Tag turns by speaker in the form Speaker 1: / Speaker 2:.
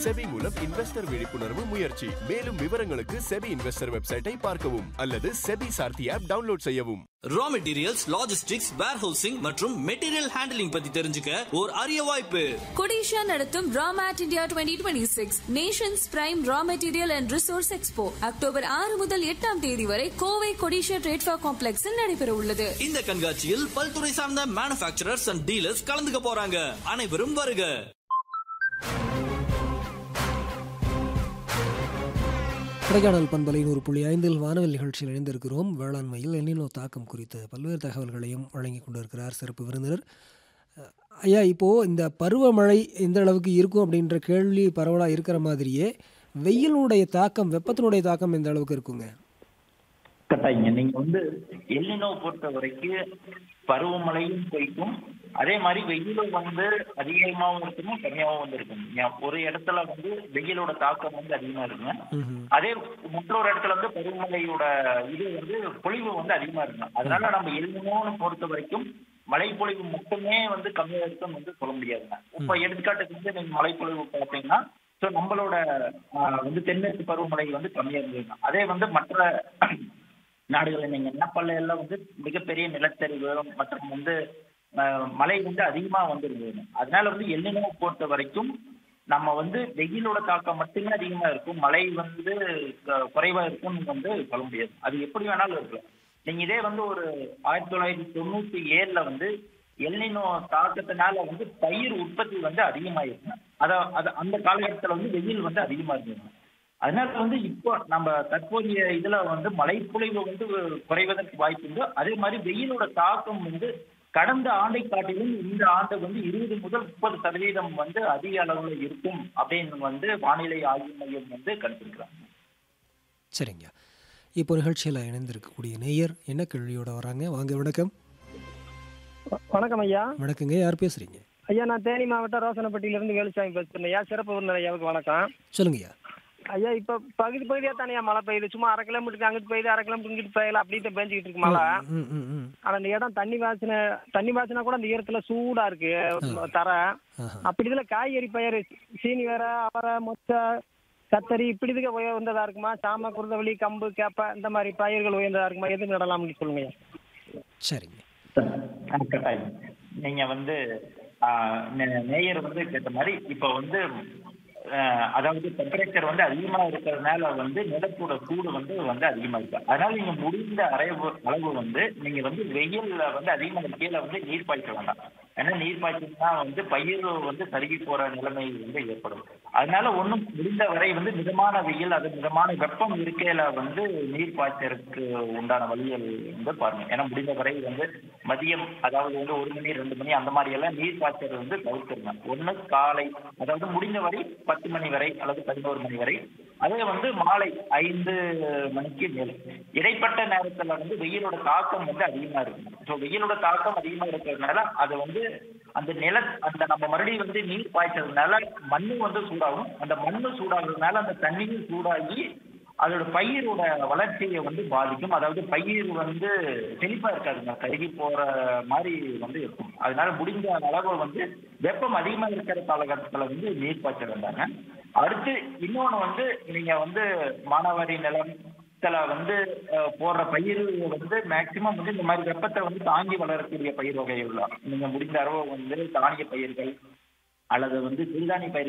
Speaker 1: SEBI மூலம் investor விழிப்புணர்வு முயற்சி மேலும் விவரங்களுக்கு செபி இன்வெஸ்டர் வெப்சைட்டை பார்க்கவும் அல்லது செபி சார்த்தி ஆப் டவுன்லோட் செய்யவும்
Speaker 2: ரா மெட்டீரியல்ஸ் லாஜிஸ்டிக்ஸ் வேர்ஹவுசிங் மற்றும் மெட்டீரியல் ஹேண்டலிங் பத்தி தெரிஞ்சுக்க ஒரு அரிய வாய்ப்பு
Speaker 3: கொடிஷா நடத்தும் RAMET India twenty twenty six nations prime raw material and resource expo October ஆறு முதல் எட்டாம் தேதி வரை கோவை கொடிஷா ட்ரேட்ஃபா காம்ப்ளெக்ஸில் நடைபெற உள்ளது
Speaker 2: இந்த கண்காட்சியில் பல்துறை சார்ந்த மேனுபேக்சரர்ஸ் அண்ட் டீலர்ஸ் கலந்துக்க போறாங்க அனைவரும் வருக
Speaker 4: கொடைக்கானல் பண்பலை நூறு புள்ளி ஐந்தில் வானவில் நிகழ்ச்சியில் இணைந்திருக்கிறோம் வேளாண்மையில் எண்ணினோ தாக்கம் குறித்த பல்வேறு தகவல்களையும் வழங்கி கொண்டிருக்கிறார் சிறப்பு விருந்தினர் அஹ், ஐயா இப்போது இந்த பருவமழை எந்த அளவுக்கு இருக்கும் அப்படின்ற கேள்வி பரவலாக இருக்கிற மாதிரியே வெயிலுடைய தாக்கம் வெப்பத்தினுடைய தாக்கம் எந்த அளவுக்கு இருக்குங்க
Speaker 5: கட்டாயங்க நீங்க வந்து எல்லினோ பொறுத்த வரைக்கும் பருவமழையும் போய்க்கும் அதே மாதிரி வெயிலும் வந்து அதிகமாகவும் இருக்கணும் கம்மியாகவும் வந்து இருக்கும் ஏன் ஒரு இடத்துல வந்து வெயிலோட தாக்கம் வந்து அதிகமா இருக்குங்க
Speaker 4: ம்ஹும்.
Speaker 5: அதே மற்றொரு இடத்துல வந்து பருவமழையோட இது வந்து பொழிவு வந்து அதிகமா இருக்கும் அதனால நம்ம எல்லினோன்னு பொறுத்த வரைக்கும் மழைப்பொழிவு மட்டுமே வந்து கம்மியா இருக்குன்னு வந்து சொல்ல முடியாதுங்க இப்ப எடுத்துக்காட்டுக்கு வந்து நீங்க மழைப்பொழிவு பார்த்தீங்கன்னா ஸோ நம்மளோட ஆஹ், வந்து தென்மேற்கு பருவமழை வந்து கம்மியா இருந்ததுங்க அதே வந்து மற்ற நாடுகளில் நீங்க நேபாள எல்லாம் வந்து மிகப்பெரிய நிலச்சரிவு மற்றும் வந்து ஆஹ், மழை வந்து அதிகமா வந்திருந்தது அதனால வந்து எல்லினோ பொறுத்த வரைக்கும் நம்ம வந்து வெயிலோட தாக்கம் மட்டுமே அதிகமா இருக்கும் மழை வந்து க- குறைவா இருக்கும்னு வந்து சொல்ல முடியாது அது எப்படி வேணாலும் இருக்கலாம் நீங்க இதே வந்து ஒரு ஆயிரத்தி தொள்ளாயிரத்தி தொண்ணூத்தி ஏழுல வந்து எல்னினோ தாக்கத்தினால வந்து பயிர் உற்பத்தி வந்து அதிகமாயிருக்கும் அத அது அந்த காலகட்டத்துல வந்து வெயில் வந்து அதிகமா இருந்தது அதனால வந்து இப்போ நம்ம தற்போதைய இதுல வந்து மழைப்பொழிவு வந்து குறைவதற்கு வாய்ப்பு உண்டு அதே மாதிரி வெயிலோட தாக்கம் வந்து கடந்த ஆண்டை காட்டிலும் இந்த ஆண்டு வந்து இருபது முதல் முப்பது சதவீதம் வந்து அதிக அளவுல இருக்கும் அப்படின்னு வந்து வானிலை ஆய்வு மையம் வந்து கணிச்சிருக்கிறாங்க
Speaker 4: சரிங்க இப்போ நிகழ்ச்சியில் இணைந்திருக்கக்கூடிய நேயர் என்ன கேள்வியோட வராங்க வாங்க வணக்கம்
Speaker 6: வணக்கம் ஐயா
Speaker 4: வணக்கங்க யார் பேசுகிறீங்க
Speaker 6: ஐயா நான் தேனி மாவட்டம் ரோசனப்பட்டியிலிருந்து வேலுசாமி பேசுறேன் ஐயா சிறப்பு விருந்தினர் ஐயாவுக்கு வணக்கம்
Speaker 4: சொல்லுங்கய்யா
Speaker 6: ஐயா இப்ப பகுதி பகுதியா தானே மழை பெய்யுது சும்மா அரை கிலோமீட்டருக்கு அங்கிட்டு பெய்யுது அரை கிலோமீட்டர் இங்கிட்டு பெய்யல அப்படியே பெஞ்சிக்கிட்டு இருக்கு மழை
Speaker 4: ம் ம் ம்
Speaker 6: ஆனா அந்த இடம் தண்ணி வாசனை தண்ணி வாசனை கூட அந்த ஈரத்துல சூடா இருக்கு தர
Speaker 4: ஆஹா
Speaker 6: அப்படி இதுல காய்கறி பயிர் சீனி வேற அவரை மொச்சை கத்தரி இப்படி இதுக்கு உயர்ந்ததா இருக்குமா சாம குருதவள்ளி கம்பு கேப்பை இந்த மாதிரி பயிர்கள் உயர்ந்ததா இருக்குமா எது நடலாம்னு சொல்லுங்க ஐயா
Speaker 4: சரிங்க
Speaker 5: ஆ, கட்டாயம் நீங்க வந்து ஆ, நே- நேயர் வந்து கேட்ட மாதிரி இப்ப வந்து ஆ, அதாவது டெம்பரேச்சர் வந்து அதிகமா இருக்கிறதுனால வந்து நிலத்தோட சூடு வந்து வந்து அதிகமா இருக்கு அதனால நீங்க முடிந்த அளவு அளவு வந்து நீங்க வந்து வெயில்ல வந்து அதிகமா கீழே வந்து நீர் பாய்ச்ச வேண்டாம் ஏன்னா நீர் பாய்ச்சினா வந்து பயிர் வந்து கருகி போற நிலைமை வந்து ஏற்படும் அதனால ஒண்ணும் முடிந்த வரை வந்து மிதமான வெயில் அது மிதமான வெப்பம் இருக்கையில வந்து நீர் பாய்ச்சறதுக்கு உண்டான வழிகள் வந்து பாருங்க ஏன்னா முடிந்த வரை வந்து மதியம் அதாவது வந்து ஒரு மணி ரெண்டு மணி அந்த மாதிரி எல்லாம் நீர் பாய்ச்சறது வந்து தவிர்த்துருங்க ஒண்ணு காலை அதாவது முடிந்த வரை பத்து மணி வரை அல்லது பதினோரு மணி வரை அதே வந்து மாலை ஐந்து மணிக்கு மேல் இடைப்பட்ட நேரத்துல வந்து வெயிலோட தாக்கம் வந்து அதிகமா இருக்கும் ஸோ வெயிலோட தாக்கம் அதிகமா இருக்கிறதுனால அது வந்து அந்த நில அந்த நம்ம மறுபடியும் வந்து நீர் பாய்ச்சறதுனால மண்ணு வந்து சூடாகும் அந்த மண்ணு சூடாகிறதுனால அந்த தண்ணியும் சூடாகி அதோட பயிரோட வளர்ச்சியை வந்து பாதிக்கும் அதாவது பயிர் வந்து செழிப்பா இருக்காதுங்க கருகி போற மாதிரி வந்து இருக்கும் அதனால முடிந்த அளவு வந்து வெப்பம் அதிகமா இருக்கிற காலகட்டத்துல வந்து நீர் பாய்ச்ச வேண்டாங்க அடுத்து இன்னொன்னு வந்து நீங்க வந்து மானாவாரி நிலம் வந்து அஹ், போடுற பயிர் வந்து மேக்சிமம் வந்து இந்த மாதிரி வெப்பத்தை வந்து தாங்கி வளரக்கூடிய பயிர் வகைகள் தான் நீங்க முடிந்த அளவு வந்து தானிய பயிர்கள் அல்லது வந்து சிறுதானிய பயிர்கள்